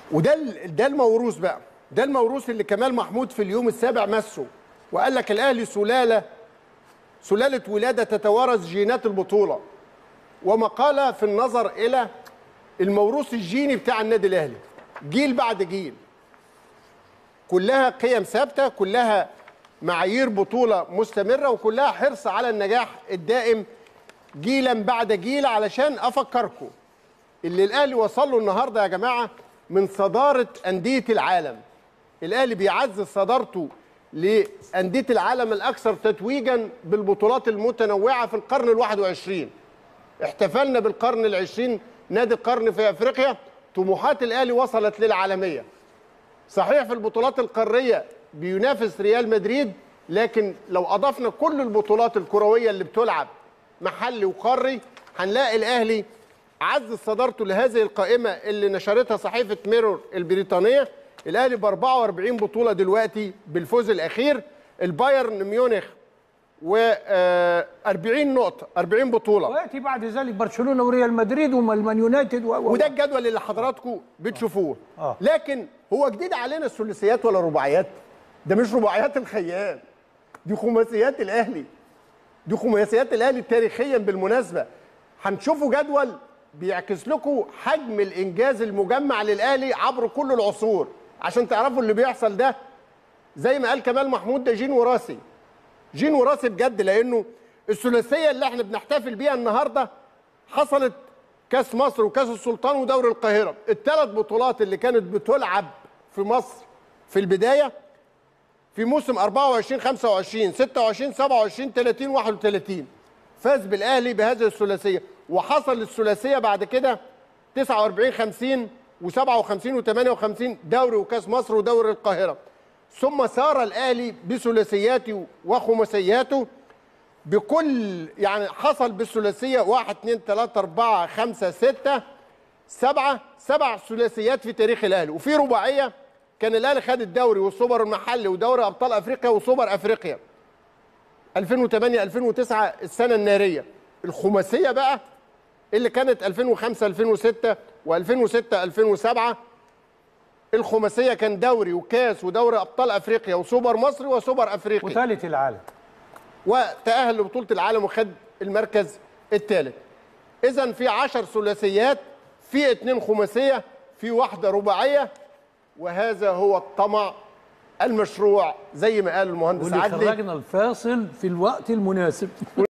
وده ال- ده الموروث بقى ده الموروث اللي كمال محمود في اليوم السابع مسه وقال لك الاهلي سلاله سلاله ولاده تتوارث جينات البطوله ومقاله في النظر الى الموروث الجيني بتاع النادي الاهلي جيل بعد جيل كلها قيم ثابته كلها معايير بطوله مستمره وكلها حرص على النجاح الدائم جيلا بعد جيل علشان افكركم اللي الاهلي وصل له النهارده يا جماعه من صداره انديه العالم الاهلي بيعزز صدارته لانديه العالم الاكثر تتويجا بالبطولات المتنوعه في القرن الواحد وعشرين احتفلنا بالقرن العشرين نادي القرن في افريقيا طموحات الاهلي وصلت للعالميه صحيح في البطولات القاريه بينافس ريال مدريد لكن لو اضفنا كل البطولات الكرويه اللي بتلعب محلي وقاري هنلاقي الاهلي عزز صدارته لهذه القائمه اللي نشرتها صحيفه ميرور البريطانيه الاهلي ب 44 بطوله دلوقتي بالفوز الاخير البايرن ميونخ و 40 نقطه 40 بطوله وياتي بعد ذلك برشلونه وريال مدريد والمان يونايتد و... و... وده الجدول اللي حضراتكم بتشوفوه آه. لكن هو جديد علينا الثلاثيات ولا رباعيات ده مش رباعيات الخيال دي خماسيات الاهلي دي خماسيات الاهلي تاريخيا بالمناسبه هنشوفوا جدول بيعكس لكم حجم الانجاز المجمع للاهلي عبر كل العصور عشان تعرفوا اللي بيحصل ده زي ما قال كمال محمود ده جين وراثي جين وراثي بجد لانه الثلاثيه اللي احنا بنحتفل بيها النهارده حصلت كاس مصر وكاس السلطان ودوري القاهره الثلاث بطولات اللي كانت بتلعب في مصر في البدايه في موسم 24 25 26 27 30 31 فاز بالاهلي بهذه الثلاثيه وحصل الثلاثيه بعد كده 49 50 و57 و58 دوري وكاس مصر ودوري القاهره ثم سار الاهلي بثلاثياته وخماسياته بكل يعني حصل بالثلاثيه 1 2 3 4 5 6 سبعة سبع ثلاثيات في تاريخ الاهلي وفي رباعيه كان الاهلي خد الدوري والسوبر المحلي ودوري ابطال افريقيا وسوبر افريقيا 2008 2009 السنه الناريه الخماسيه بقى اللي كانت 2005 2006 و2006 2007 الخماسيه كان دوري وكاس ودوري ابطال افريقيا وسوبر مصري وسوبر افريقي وثالث العالم وتأهل لبطولة العالم وخد المركز الثالث إذا في عشر ثلاثيات في اتنين خماسية في واحدة رباعية وهذا هو الطمع المشروع زي ما قال المهندس واللي عدلي خرجنا الفاصل في الوقت المناسب